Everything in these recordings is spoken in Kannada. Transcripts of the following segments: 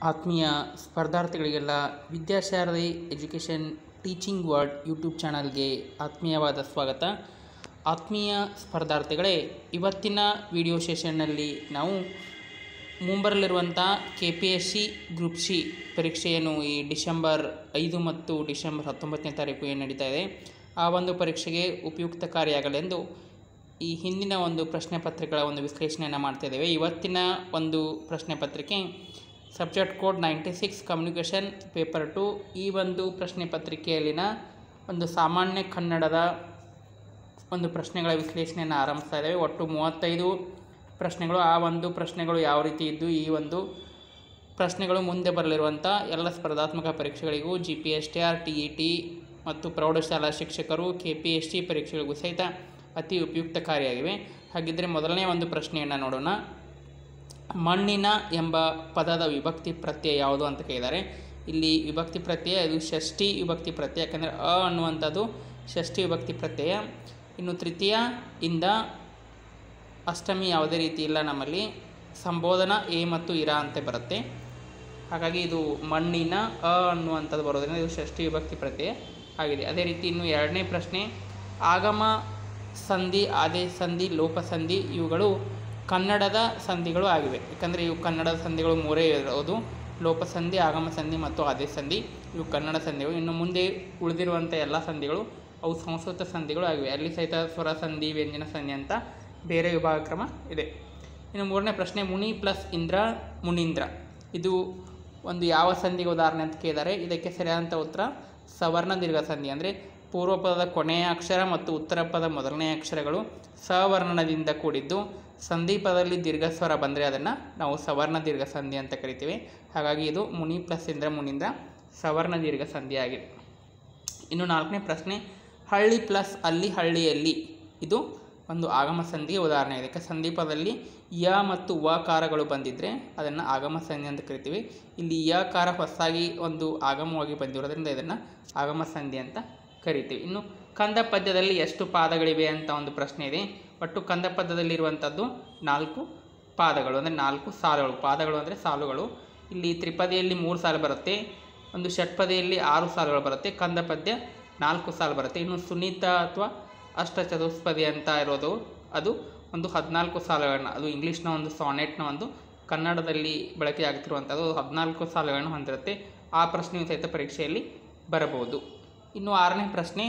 ಆತ್ಮೀಯ ಸ್ಪರ್ಧಾರ್ಥಿಗಳಿಗೆಲ್ಲ Vidyasharadi education teaching world YouTube ಚಾನಲ್ಗೆ ಆತ್ಮೀಯವಾದ ಸ್ವಾಗತ ಆತ್ಮೀಯ ಸ್ಪರ್ಧಾರ್ಥಿಗಳೇ ಇವತ್ತಿನ ವಿಡಿಯೋ ಸೆಷನ್ನಲ್ಲಿ ನಾವು ಮುಂಬರಲಿರುವಂಥ K P S C group C ಪರೀಕ್ಷೆಯನ್ನು ಈ ಡಿಸೆಂಬರ್ ಐದು ಮತ್ತು ಡಿಸೆಂಬರ್ ಹತ್ತೊಂಬತ್ತನೇ ತಾರೀಕು ಏನು ನಡೀತಾ ಇದೆ ಆ ಒಂದು ಪರೀಕ್ಷೆಗೆ ಉಪಯುಕ್ತಕಾರಿಯಾಗಲೆಂದು ಈ ಹಿಂದಿನ ಒಂದು ಪ್ರಶ್ನೆ ಪತ್ರಿಕೆಗಳ ಒಂದು ವಿಶ್ಲೇಷಣೆಯನ್ನು ಮಾಡ್ತಾ ಇದ್ದೇವೆ ಇವತ್ತಿನ ಒಂದು ಪ್ರಶ್ನೆ ಪತ್ರಿಕೆ subject code ninety six communication paper two ಈ ಒಂದು ಪ್ರಶ್ನೆ ಪತ್ರಿಕೆಯಲ್ಲಿನ ಒಂದು ಸಾಮಾನ್ಯ ಕನ್ನಡದ ಒಂದು ಪ್ರಶ್ನೆಗಳ ವಿಶ್ಲೇಷಣೆಯನ್ನು ಆರಂಭಿಸ್ತಾ ಇದ್ದೇವೆ ಒಟ್ಟು ಮೂವತ್ತೈದು ಪ್ರಶ್ನೆಗಳು ಆ ಒಂದು ಪ್ರಶ್ನೆಗಳು ಯಾವ ರೀತಿ ಇದ್ದು ಈ ಒಂದು ಪ್ರಶ್ನೆಗಳು ಮುಂದೆ ಬರಲಿರುವಂಥ ಎಲ್ಲ ಸ್ಪರ್ಧಾತ್ಮಕ ಪರೀಕ್ಷೆಗಳಿಗೂ G P S T R T E T ಮತ್ತು ಪ್ರೌಢಶಾಲಾ ಶಿಕ್ಷಕರು ಕೆ ಪಿ ಎಸ್ ಟಿ ಪರೀಕ್ಷೆಗಳಿಗೂ ಸಹಿತ ಅತಿ ಉಪಯುಕ್ತಕಾರಿಯಾಗಿವೆ ಹಾಗಿದ್ದರೆ ಮೊದಲನೇ ಒಂದು ಪ್ರಶ್ನೆಯನ್ನು ನೋಡೋಣ ಮಣ್ಣಿನ ಎಂಬ ಪದದ ವಿಭಕ್ತಿ ಪ್ರತ್ಯಯ ಯಾವುದು ಅಂತ ಕೇಳಿದ್ದಾರೆ ಇಲ್ಲಿ ವಿಭಕ್ತಿ ಪ್ರತ್ಯಯ ಇದು ಷಷ್ಠಿ ವಿಭಕ್ತಿ ಪ್ರತ್ಯಯ ಯಾಕಂದರೆ ಅ ಅನ್ನುವಂಥದ್ದು ಷಷ್ಠಿ ವಿಭಕ್ತಿ ಪ್ರತ್ಯಯ ಇನ್ನು ತೃತೀಯ ಇಂದ ಅಷ್ಟಮಿ ಯಾವುದೇ ರೀತಿ ಇಲ್ಲ ನಮ್ಮಲ್ಲಿ ಸಂಬೋಧನ ಎ ಮತ್ತು ಇರ ಅಂತ ಬರುತ್ತೆ ಹಾಗಾಗಿ ಇದು ಮಣ್ಣಿನ ಅ ಅನ್ನುವಂಥದ್ದು ಬರೋದ್ರಿಂದ ಇದು ಷಷ್ಠಿ ವಿಭಕ್ತಿ ಪ್ರತ್ಯಯ ಆಗಿದೆ ಅದೇ ರೀತಿ ಇನ್ನು ಎರಡನೇ ಪ್ರಶ್ನೆ ಆಗಮ ಸಂಧಿ ಆದೇಶ ಸಂಧಿ ಲೋಪ ಸಂಧಿ ಇವುಗಳು ಕನ್ನಡದ ಸಂಧಿಗಳು ಆಗಿವೆ ಯಾಕಂದರೆ ಇವು ಕನ್ನಡದ ಸಂಧಿಗಳು ಮೂರೇ ಇರೋದು ಲೋಪ ಸಂಧಿ ಆಗಮ ಸಂಧಿ ಮತ್ತು ಆದೇಶ ಸಂಧಿ ಇವು ಕನ್ನಡ ಸಂಧಿಗಳು ಇನ್ನು ಮುಂದೆ ಉಳಿದಿರುವಂಥ ಎಲ್ಲ ಸಂಧಿಗಳು ಅವು ಸಂಸ್ಕೃತ ಸಂಧಿಗಳು ಆಗಿವೆ ಅಲ್ಲಿ ಸಹಿತ ಸ್ವರ ಸಂಧಿ ವ್ಯಂಜನ ಸಂಧಿ ಅಂತ ಬೇರೆ ವಿಭಾಗ ಕ್ರಮ ಇದೆ ಇನ್ನು ಮೂರನೇ ಪ್ರಶ್ನೆ ಮುನಿ ಪ್ಲಸ್ ಇಂದ್ರ ಮುನೀಂದ್ರ ಇದು ಒಂದು ಯಾವ ಸಂಧಿಗೆ ಉದಾಹರಣೆ ಅಂತ ಕೇಳಿದ್ದಾರೆ ಇದಕ್ಕೆ ಸರಿಯಾದಂಥ ಉತ್ತರ ಸವರ್ಣ ದೀರ್ಘ ಸಂಧಿ ಅಂದರೆ ಪೂರ್ವ ಪದದ ಕೊನೆಯ ಅಕ್ಷರ ಮತ್ತು ಉತ್ತರ ಪದ ಮೊದಲನೇ ಅಕ್ಷರಗಳು ಸವರ್ಣದಿಂದ ಕೂಡಿದ್ದು ಸಂಧಿ ಪದದಲ್ಲಿ ದೀರ್ಘ ಸ್ವರ ಬಂದರೆ ಅದನ್ನು ನಾವು ಸವರ್ಣ ದೀರ್ಘ ಸಂಧಿ ಅಂತ ಕರಿತೀವಿ ಹಾಗಾಗಿ ಇದು ಮುನಿ ಪ್ಲಸ್ ಇಂದ್ರ ಮುನಿಂದ್ರ ಸವರ್ಣ ದೀರ್ಘ ಸಂಧಿ ಆಗಿದೆ ಇನ್ನು ನಾಲ್ಕನೇ ಪ್ರಶ್ನೆ ಹಳ್ಳಿ ಪ್ಲಸ್ ಅಲ್ಲಿ ಹಳ್ಳಿಯಲ್ಲಿ ಇದು ಒಂದು ಆಗಮ ಸಂಧಿಗೆ ಉದಾಹರಣೆ ಇದಕ್ಕೆ ಸಂಧಿಪದಲ್ಲಿ ಯ ಮತ್ತು ವ ಕಾರಗಳು ಬಂದಿದ್ದರೆ ಅದನ್ನು ಆಗಮ ಸಂಧಿ ಅಂತ ಕರಿತೀವಿ ಇಲ್ಲಿ ಯ ಕಾರ ಹೊಸದಾಗಿ ಒಂದು ಆಗಮವಾಗಿ ಬಂದಿರೋದ್ರಿಂದ ಇದನ್ನು ಆಗಮ ಸಂಧಿ ಅಂತ ಕರಿತೀವಿ ಇನ್ನು ಕಂದ ಪದ್ಯದಲ್ಲಿ ಎಷ್ಟು ಪಾದಗಳಿವೆ ಅಂತ ಒಂದು ಪ್ರಶ್ನೆ ಇದೆ ಒಟ್ಟು ಕಂದ ಪದ್ಯದಲ್ಲಿರುವಂಥದ್ದು ನಾಲ್ಕು ಪಾದಗಳು ಅಂದರೆ ನಾಲ್ಕು ಸಾಲುಗಳು ಪಾದಗಳು ಅಂದರೆ ಸಾಲುಗಳು ಇಲ್ಲಿ ತ್ರಿಪದಿಯಲ್ಲಿ ಮೂರು ಸಾಲು ಬರುತ್ತೆ ಒಂದು ಷಟ್ಪದಿಯಲ್ಲಿ ಆರು ಸಾಲುಗಳು ಬರುತ್ತೆ ಕಂದ ಪದ್ಯ ನಾಲ್ಕು ಸಾಲು ಬರುತ್ತೆ ಇನ್ನು ಸುನೀತ ಅಥವಾ ಅಷ್ಟಚತುಷ್ಪದಿ ಅಂತ ಇರೋದು ಅದು ಒಂದು ಹದಿನಾಲ್ಕು ಸಾಲುಗಳನ್ನ ಅದು ಇಂಗ್ಲೀಷ್ನ ಒಂದು ಸಾನೆಟ್ನ ಒಂದು ಕನ್ನಡದಲ್ಲಿ ಬಳಕೆ ಆಗ್ತಿರುವಂಥದ್ದು ಹದಿನಾಲ್ಕು ಸಾಲುಗಳನ್ನು ಹೊಂದಿರುತ್ತೆ ಆ ಪ್ರಶ್ನೆಯು ಸಹಿತ ಪರೀಕ್ಷೆಯಲ್ಲಿ ಬರಬಹುದು ಇನ್ನು ಆರನೇ ಪ್ರಶ್ನೆ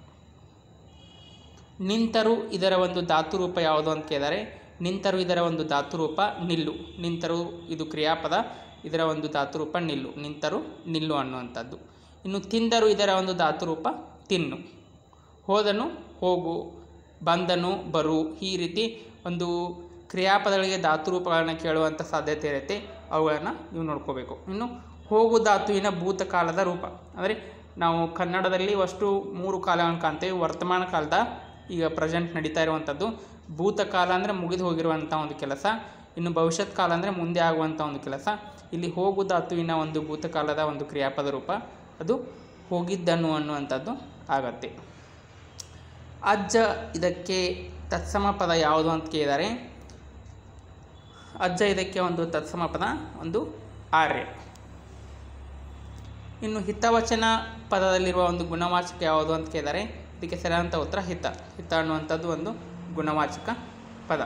ನಿಂತರು ಇದರ ಒಂದು ಧಾತುರೂಪ ಯಾವುದು ಅಂತ ಕೇಳಿದರೆ ನಿಂತರು ಇದರ ಒಂದು ಧಾತುರೂಪ ನಿಲ್ಲು ನಿಂತರು ಇದು ಕ್ರಿಯಾಪದ ಇದರ ಒಂದು ಧಾತುರೂಪ ನಿಲ್ಲು ನಿಂತರು ನಿಲ್ಲು ಅನ್ನುವಂಥದ್ದು ಇನ್ನು ತಿಂದರು ಇದರ ಒಂದು ಧಾತುರೂಪ ತಿನ್ನು ಹೋದನು ಹೋಗು ಬಂದನು ಬರು ಈ ರೀತಿ ಒಂದು ಕ್ರಿಯಾಪದಗಳಿಗೆ ಧಾತುರೂಪಗಳನ್ನು ಕೇಳುವಂಥ ಸಾಧ್ಯತೆ ಇರುತ್ತೆ ಅವುಗಳನ್ನು ನೀವು ನೋಡ್ಕೋಬೇಕು ಇನ್ನು ಹೋಗು ಧಾತುವಿನ ಭೂತಕಾಲದ ರೂಪ ಅಂದರೆ ನಾವು ಕನ್ನಡದಲ್ಲಿ ಅಷ್ಟು ಮೂರು ಕಾಲಗಳನ್ನು ಕಾಣ್ತೇವೆ ವರ್ತಮಾನ ಕಾಲದ ಈಗ ಪ್ರೆಸೆಂಟ್ ನಡೀತಾ ಇರುವಂಥದ್ದು ಭೂತಕಾಲ ಅಂದರೆ ಮುಗಿದು ಹೋಗಿರುವಂಥ ಒಂದು ಕೆಲಸ ಇನ್ನು ಭವಿಷ್ಯತ್ ಕಾಲ ಅಂದರೆ ಮುಂದೆ ಆಗುವಂಥ ಒಂದು ಕೆಲಸ ಇಲ್ಲಿ ಹೋಗು ಧಾತುವಿನ ಒಂದು ಭೂತಕಾಲದ ಒಂದು ಕ್ರಿಯಾಪದ ರೂಪ ಅದು ಹೋಗಿದ್ದನು ಅನ್ನುವಂಥದ್ದು ಆಗತ್ತೆ ಅಜ್ಜ ಇದಕ್ಕೆ ತತ್ಸಮ ಪದ ಯಾವುದು ಅಂತ ಕೇಳಿದ್ದಾರೆ ಅಜ್ಜ ಇದಕ್ಕೆ ಒಂದು ತತ್ಸಮ ಪದ ಒಂದು ಆರ್ಯ ಇನ್ನು ಹಿತವಚನ ಪದದಲ್ಲಿರುವ ಒಂದು ಗುಣವಾಚಕ ಯಾವುದು ಅಂತ ಕೇಳಿದ್ದಾರೆ ಇದಕ್ಕೆ ಸರಿಯಾದಂಥ ಉತ್ತರ ಹಿತ ಹಿತ ಅನ್ನುವಂಥದ್ದು ಒಂದು ಗುಣವಾಚಕ ಪದ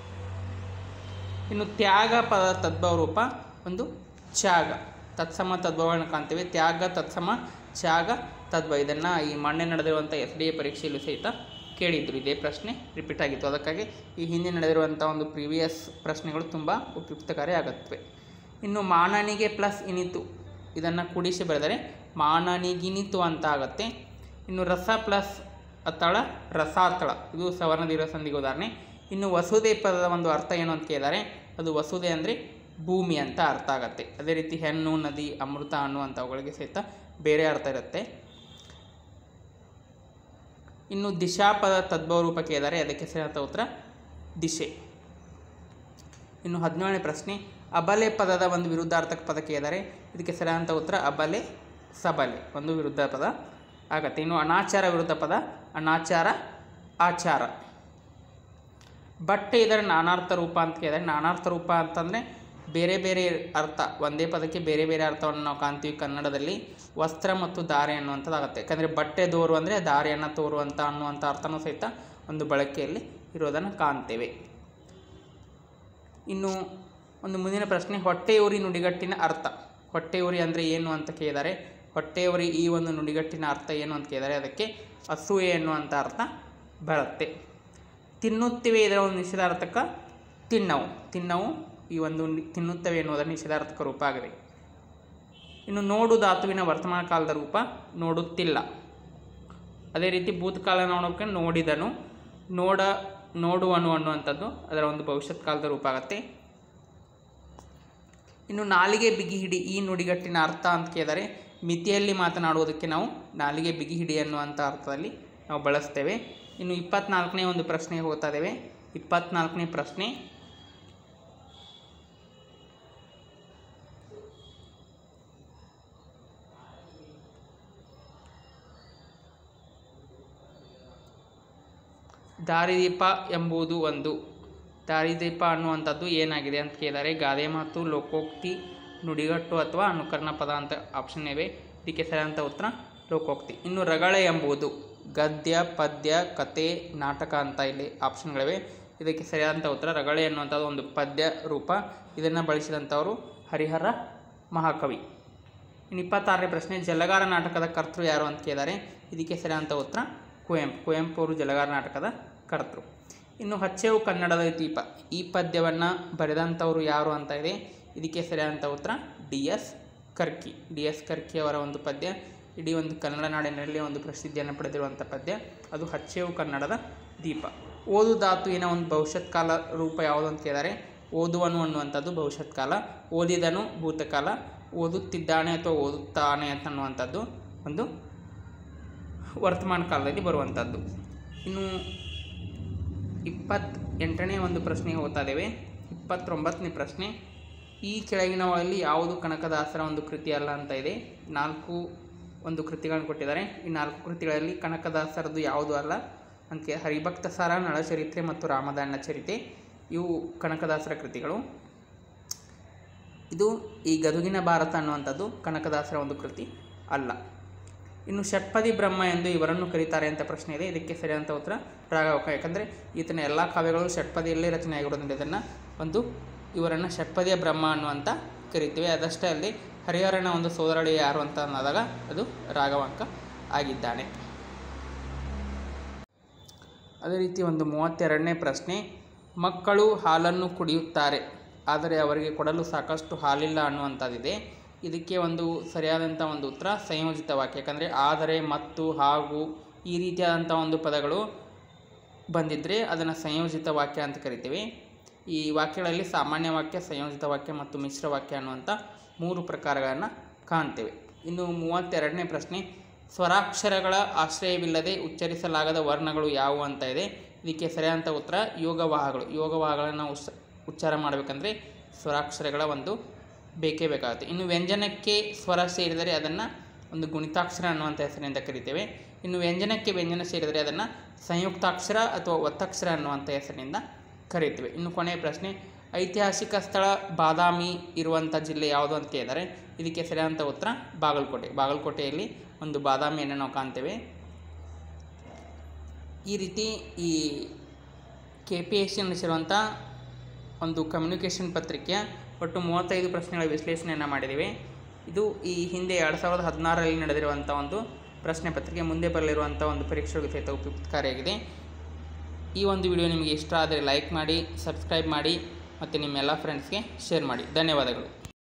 ಇನ್ನು ತ್ಯಾಗ ಪದ ತದ್ಭವ ರೂಪ ಒಂದು ತ್ಯಾಗ ತತ್ಸಮ ತದ್ಭವಗಳನ್ನು ಕಾಣ್ತೇವೆ ತ್ಯಾಗ ತತ್ಸಮ ತ್ಯಾಗ ತದ್ಭವ ಇದನ್ನು ಈ ಮೊನ್ನೆ ನಡೆದಿರುವಂಥ ಎಸ್ ಡಿ ಎ ಪರೀಕ್ಷೆಯಲ್ಲೂ ಸಹಿತ ಕೇಳಿದ್ರು ಇದೇ ಪ್ರಶ್ನೆ ರಿಪೀಟ್ ಆಗಿತ್ತು ಅದಕ್ಕಾಗಿ ಈ ಹಿಂದೆ ನಡೆದಿರುವಂಥ ಒಂದು ಪ್ರೀವಿಯಸ್ ಪ್ರಶ್ನೆಗಳು ತುಂಬ ಉಪಯುಕ್ತಕಾರಿ ಆಗುತ್ತವೆ ಇನ್ನು ಮಾನನಿಗೆ ಪ್ಲಸ್ ಇನಿತು ಇದನ್ನು ಕೂಡಿಸಿ ಬರೆದರೆ ಮಾನನಿಗಿನಿತು ಅಂತ ಆಗುತ್ತೆ ಇನ್ನು ರಸ ಪ್ಲಸ್ ಅತ್ತಳ ರಸಾತಳ ಇದು ಸವರ್ಣ ದೀರ್ಘ ಸಂಧಿಗೆ ಉದಾಹರಣೆ ಇನ್ನು ವಸುದೆ ಪದದ ಒಂದು ಅರ್ಥ ಏನು ಅಂತ ಕೇಳಿದ್ದಾರೆ ಅದು ವಸುದೆ ಅಂದರೆ ಭೂಮಿ ಅಂತ ಅರ್ಥ ಆಗುತ್ತೆ ಅದೇ ರೀತಿ ಹೆಣ್ಣು ನದಿ ಅಮೃತ ಅನ್ನುವಂಥವುಗಳಿಗೆ ಸಹಿತ ಬೇರೆ ಅರ್ಥ ಇರುತ್ತೆ ಇನ್ನು ದಿಶಾ ಪದ ತದ್ಭವ ರೂಪ ಕೇಳಿದ್ದಾರೆ ಅದಕ್ಕೆ ಸರಿಯಾದ ಉತ್ತರ ದಿಶೆ ಇನ್ನು ಹದಿನೇಳನೇ ಪ್ರಶ್ನೆ ಅಬಲೆ ಪದದ ಒಂದು ವಿರುದ್ಧಾರ್ಥಕ ಪದ ಕೇಳಿದ್ದಾರೆ ಇದಕ್ಕೆ ಸರಿಯಾದಂಥ ಉತ್ತರ ಅಬಲೆ ಸಬಲೆ ಒಂದು ವಿರುದ್ಧ ಪದ ಆಗತ್ತೆ ಇನ್ನು ಅನಾಚಾರ ವಿರುದ್ಧ ಪದ ಅನಾಚಾರ ಆಚಾರ ಬಟ್ಟೆ ಇದರ ನಾನಾರ್ಥ ರೂಪ ಅಂತ ಕೇಳಿದರೆ ನಾನಾರ್ಥ ರೂಪ ಅಂತಂದರೆ ಬೇರೆ ಬೇರೆ ಅರ್ಥ ಒಂದೇ ಪದಕ್ಕೆ ಬೇರೆ ಬೇರೆ ಅರ್ಥವನ್ನು ನಾವು ಕಾಣ್ತೀವಿ ಕನ್ನಡದಲ್ಲಿ ವಸ್ತ್ರ ಮತ್ತು ದಾರೆ ಅನ್ನುವಂಥದ್ದಾಗುತ್ತೆ ಯಾಕಂದರೆ ಬಟ್ಟೆ ದೋರು ಅಂದರೆ ದಾರಿಯನ್ನು ತೋರುವಂಥ ಅನ್ನುವಂಥ ಅರ್ಥನೂ ಸಹಿತ ಒಂದು ಬಳಕೆಯಲ್ಲಿ ಇರೋದನ್ನು ಕಾಣ್ತೇವೆ ಇನ್ನು ಒಂದು ಮುಂದಿನ ಪ್ರಶ್ನೆ ಹೊಟ್ಟೆಯುರಿ ನುಡಿಗಟ್ಟಿನ ಅರ್ಥ ಹೊಟ್ಟೆಯುರಿ ಅಂದರೆ ಏನು ಅಂತ ಕೇಳಿದ್ದಾರೆ ಹೊಟ್ಟೆಯುರಿ ಈ ಒಂದು ನುಡಿಗಟ್ಟಿನ ಅರ್ಥ ಏನು ಅಂತ ಕೇಳಿದರೆ ಅದಕ್ಕೆ ಅಸೂಯೆ ಎನ್ನುವಂಥ ಅರ್ಥ ಬರುತ್ತೆ ತಿನ್ನುತ್ತಿವೆ ಇದರ ಒಂದು ನಿಷೇಧಾರ್ಥಕ ತಿನ್ನವು ತಿನ್ನವು ಈ ಒಂದು ನಿ- ತಿನ್ನುತ್ತವೆ ಎನ್ನುವುದರ ನಿಷೇಧಾರ್ಥಕ ರೂಪ ಆಗಿದೆ ಇನ್ನು ನೋಡು ಧಾತುವಿನ ವರ್ತಮಾನ ಕಾಲದ ರೂಪ ನೋಡುತ್ತಿಲ್ಲ ಅದೇ ರೀತಿ ಭೂತಕಾಲ ನೋಡೋಕೆ ನೋಡಿದನು ನೋಡ ನೋಡುವನು ಅನ್ನುವಂಥದ್ದು ಅದರ ಒಂದು ಭವಿಷ್ಯತ್ ಕಾಲದ ರೂಪ ಆಗುತ್ತೆ ಇನ್ನು ನಾಲಿಗೆ ಬಿಗಿ ಹಿಡಿ ಈ ನುಡಿಗಟ್ಟಿನ ಅರ್ಥ ಅಂತ ಕೇಳಿದರೆ ಮಿತಿಯಲ್ಲಿ ಮಾತನಾಡುವುದಕ್ಕೆ ನಾವು ನಾಲಿಗೆ ಬಿಗಿ ಹಿಡಿ ಅನ್ನುವಂಥ ಅರ್ಥದಲ್ಲಿ ನಾವು ಬಳಸ್ತೇವೆ ಇನ್ನು ಇಪ್ಪತ್ನಾಲ್ಕನೇ ಒಂದು ಪ್ರಶ್ನೆ ಹೋಗ್ತಾ ಇದ್ದೇವೆ ಇಪ್ಪತ್ನಾಲ್ಕನೇ ಪ್ರಶ್ನೆ ದಾರಿದೀಪ ಎಂಬುದು ಒಂದು ದಾರಿದೀಪ ಅನ್ನುವಂಥದ್ದು ಏನಾಗಿದೆ ಅಂತ ಕೇಳಿದರೆ ಗಾದೆ ಮಾತು ಲೋಕೋಕ್ತಿ ನುಡಿಗಟ್ಟು ಅಥವಾ ಅನುಕರಣ ಪದ ಅಂತ ಆಪ್ಷನ್ ಇವೆ ಇದಕ್ಕೆ ಸರಿಯಾದಂಥ ಉತ್ತರ ಲೋಕೋಕ್ತಿ ಇನ್ನು ರಗಳೆ ಎಂಬುದು ಗದ್ಯ ಪದ್ಯ ಕತೆ ನಾಟಕ ಅಂತ ಇಲ್ಲಿ ಆಪ್ಷನ್ಗಳಿವೆ ಇದಕ್ಕೆ ಸರಿಯಾದಂಥ ಉತ್ತರ ರಗಳೆ ಅನ್ನುವಂಥದ್ದು ಒಂದು ಪದ್ಯ ರೂಪ ಇದನ್ನು ಬಳಸಿದಂಥವರು ಹರಿಹರ ಮಹಾಕವಿ ಇನ್ನು ಇಪ್ಪತ್ತಾರನೇ ಪ್ರಶ್ನೆ ಜಲಗಾರ ನಾಟಕದ ಕರ್ತೃ ಯಾರು ಅಂತ ಕೇಳಿದ್ದಾರೆ ಇದಕ್ಕೆ ಸರಿಯಾದಂಥ ಉತ್ತರ ಕುವೆಂಪು ಕುವೆಂಪು ಅವರು ಜಲಗಾರ ನಾಟಕದ ಕರ್ತೃ ಇನ್ನು ಹಚ್ಚೆವು ಕನ್ನಡದ ದೀಪ ಈ ಪದ್ಯವನ್ನು ಬರೆದಂಥವರು ಯಾರು ಅಂತ ಇದೆ ಇದಕ್ಕೆ ಸರಿಯಾದಂಥ ಉತ್ತರ D S Karki D S Karki ಅವರ ಒಂದು ಪದ್ಯ ಇಡೀ ಒಂದು ಕನ್ನಡ ನಾಡಿನಲ್ಲಿ ಒಂದು ಪ್ರಸಿದ್ಧಿಯನ್ನು ಪಡೆದಿರುವಂಥ ಪದ್ಯ ಅದು ಹಚ್ಚೆವು ಕನ್ನಡದ ದೀಪ ಓದು ಧಾತುವಿನ ಒಂದು ಭವಿಷ್ಯತ್ ಕಾಲ ರೂಪ ಯಾವುದು ಅಂತ ಕೇಳಿದರೆ ಓದುವನು ಅನ್ನುವಂಥದ್ದು ಭವಿಷ್ಯತ್ ಕಾಲ ಓದಿದನು ಭೂತಕಾಲ ಓದುತ್ತಿದ್ದಾನೆ ಅಥವಾ ಓದುತ್ತಾನೆ ಅಂತ ಅನ್ನುವಂಥದ್ದು ಒಂದು ವರ್ತಮಾನ ಕಾಲದಲ್ಲಿ ಬರುವಂಥದ್ದು ಇನ್ನು ಇಪ್ಪತ್ತೆಂಟನೇ ಒಂದು ಪ್ರಶ್ನೆಗೆ ಹೋಗ್ತಾ ಇದ್ದೇವೆ ಇಪ್ಪತ್ತೊಂಬತ್ತನೇ ಪ್ರಶ್ನೆ ಈ ಕೆಳಗಿನವರಲ್ಲಿ ಯಾವುದು ಕನಕದಾಸರ ಒಂದು ಕೃತಿ ಅಲ್ಲ ಅಂತ ಇದೆ ನಾಲ್ಕು ಒಂದು ಕೃತಿಗಳನ್ನು ಕೊಟ್ಟಿದ್ದಾರೆ ಈ ನಾಲ್ಕು ಕೃತಿಗಳಲ್ಲಿ ಕನಕದಾಸರದ್ದು ಯಾವುದು ಅಲ್ಲ ಅಂತ ಹರಿಭಕ್ತ ಸಾರ ನಳಚರಿತ್ರೆ ಮತ್ತು ರಾಮದಾನ ಚರಿತೆ ಇವು ಕನಕದಾಸರ ಕೃತಿಗಳು ಇದು ಈ ಗದುಗಿನ ಭಾರತ ಅನ್ನುವಂಥದ್ದು ಕನಕದಾಸರ ಒಂದು ಕೃತಿ ಅಲ್ಲ ಇನ್ನು ಷಟ್ಪದಿ ಬ್ರಹ್ಮ ಎಂದು ಇವರನ್ನು ಕರೀತಾರೆ ಅಂತ ಪ್ರಶ್ನೆ ಇದೆ ಇದಕ್ಕೆ ಸರಿಯಾದಂಥ ಉತ್ತರ ರಾಘವಕ ಯಾಕಂದರೆ ಈತನ ಎಲ್ಲ ಕಾವ್ಯಗಳು ಷಟ್ಪದಿಯಲ್ಲೇ ರಚನೆಯಾಗಿರೋದ್ರಿಂದ ಇದನ್ನು ಒಂದು ಇವರನ್ನು ಷಟ್ಪದಿಯ ಬ್ರಹ್ಮ ಅನ್ನುವಂಥ ಕರಿತೀವಿ ಅದಷ್ಟೇ ಅಲ್ಲಿ ಹರಿಹರನ ಒಂದು ಸೋದರಳಿ ಯಾರು ಅಂತ ಅನ್ನೋದಾಗ ಅದು ರಾಘವಾಂಕ ಆಗಿದ್ದಾನೆ ಅದೇ ರೀತಿ ಒಂದು ಮೂವತ್ತೆರಡನೇ ಪ್ರಶ್ನೆ ಮಕ್ಕಳು ಹಾಲನ್ನು ಕುಡಿಯುತ್ತಾರೆ ಆದರೆ ಅವರಿಗೆ ಕೊಡಲು ಸಾಕಷ್ಟು ಹಾಲಿಲ್ಲ ಅನ್ನುವಂಥದ್ದಿದೆ ಇದಕ್ಕೆ ಒಂದು ಸರಿಯಾದಂಥ ಒಂದು ಉತ್ತರ ಸಂಯೋಜಿತ ವಾಕ್ಯ ಯಾಕಂದರೆ ಆದರೆ ಮತ್ತು ಹಾಗೂ ಈ ರೀತಿಯಾದಂಥ ಒಂದು ಪದಗಳು ಬಂದಿದ್ದರೆ ಅದನ್ನು ಸಂಯೋಜಿತ ವಾಕ್ಯ ಅಂತ ಕರಿತೀವಿ ಈ ವಾಕ್ಯಗಳಲ್ಲಿ ಸಾಮಾನ್ಯ ವಾಕ್ಯ ಸಂಯೋಜಿತ ವಾಕ್ಯ ಮತ್ತು ಮಿಶ್ರ ವಾಕ್ಯ ಅನ್ನುವಂಥ ಮೂರು ಪ್ರಕಾರಗಳನ್ನು ಕಾಣ್ತೇವೆ ಇನ್ನು ಮೂವತ್ತೆರಡನೇ ಪ್ರಶ್ನೆ ಸ್ವರಾಕ್ಷರಗಳ ಆಶ್ರಯವಿಲ್ಲದೆ ಉಚ್ಚರಿಸಲಾಗದ ವರ್ಣಗಳು ಯಾವುವು ಅಂತ ಇದೆ ಇದಕ್ಕೆ ಸರಿಯಾದಂಥ ಉತ್ತರ ಯೋಗವಾಹಗಳು ಯೋಗವಾಹಗಳನ್ನು ಉಸ್ ಉಚ್ಚಾರ ಮಾಡಬೇಕಂದ್ರೆ ಸ್ವರಾಕ್ಷರಗಳ ಒಂದು ಬೇಕೇ ಬೇಕಾಗುತ್ತೆ ಇನ್ನು ವ್ಯಂಜನಕ್ಕೆ ಸ್ವರ ಸೇರಿದರೆ ಅದನ್ನು ಒಂದು ಗುಣಿತಾಕ್ಷರ ಅನ್ನುವಂಥ ಹೆಸರಿನಿಂದ ಕರಿತೇವೆ ಇನ್ನು ವ್ಯಂಜನಕ್ಕೆ ವ್ಯಂಜನ ಸೇರಿದರೆ ಅದನ್ನು ಸಂಯುಕ್ತಾಕ್ಷರ ಅಥವಾ ಒತ್ತಕ್ಷರ ಅನ್ನುವಂಥ ಹೆಸರಿನಿಂದ ಕರೀತೇವೆ ಇನ್ನು ಕೊನೆಯ ಪ್ರಶ್ನೆ ಐತಿಹಾಸಿಕ ಸ್ಥಳ ಬಾದಾಮಿ ಇರುವಂಥ ಜಿಲ್ಲೆ ಯಾವುದು ಅಂತ ಕೇಳಿದರೆ ಇದಕ್ಕೆ ಸರಿಯಾದಂಥ ಉತ್ತರ ಬಾಗಲಕೋಟೆ ಬಾಗಲಕೋಟೆಯಲ್ಲಿ ಒಂದು ಬಾದಾಮಿಯನ್ನು ನಾವು ಕಾಣ್ತೇವೆ ಈ ರೀತಿ ಈ ಕೆ ಪಿ ಎಸ್ ಸಿ ನಡೆಸಿರುವಂಥ ಒಂದು ಕಮ್ಯುನಿಕೇಷನ್ ಪತ್ರಿಕೆಯ ಒಟ್ಟು ಮೂವತ್ತೈದು ಪ್ರಶ್ನೆಗಳ ವಿಶ್ಲೇಷಣೆಯನ್ನು ಮಾಡಿದ್ದೀವಿ ಇದು ಈ ಹಿಂದೆ ಎರಡು ಸಾವಿರದ ಹದಿನಾರರಲ್ಲಿ ನಡೆದಿರುವಂಥ ಒಂದು ಪ್ರಶ್ನೆ ಪತ್ರಿಕೆ ಮುಂದೆ ಬರಲಿರುವಂಥ ಒಂದು ಪರೀಕ್ಷೆಗಳಿಗೆ ಸಹಿತ ಉಪಯುಕ್ತಕಾರಿಯಾಗಿದೆ ಈ ಒಂದು ವಿಡಿಯೋ ನಿಮಗೆ ಇಷ್ಟ ಆದರೆ ಲೈಕ್ ಮಾಡಿ ಸಬ್ಸ್ಕ್ರೈಬ್ ಮಾಡಿ ಮತ್ತು ನಿಮ್ಮೆಲ್ಲ ಫ್ರೆಂಡ್ಸ್ಗೆ ಶೇರ್ ಮಾಡಿ ಧನ್ಯವಾದಗಳು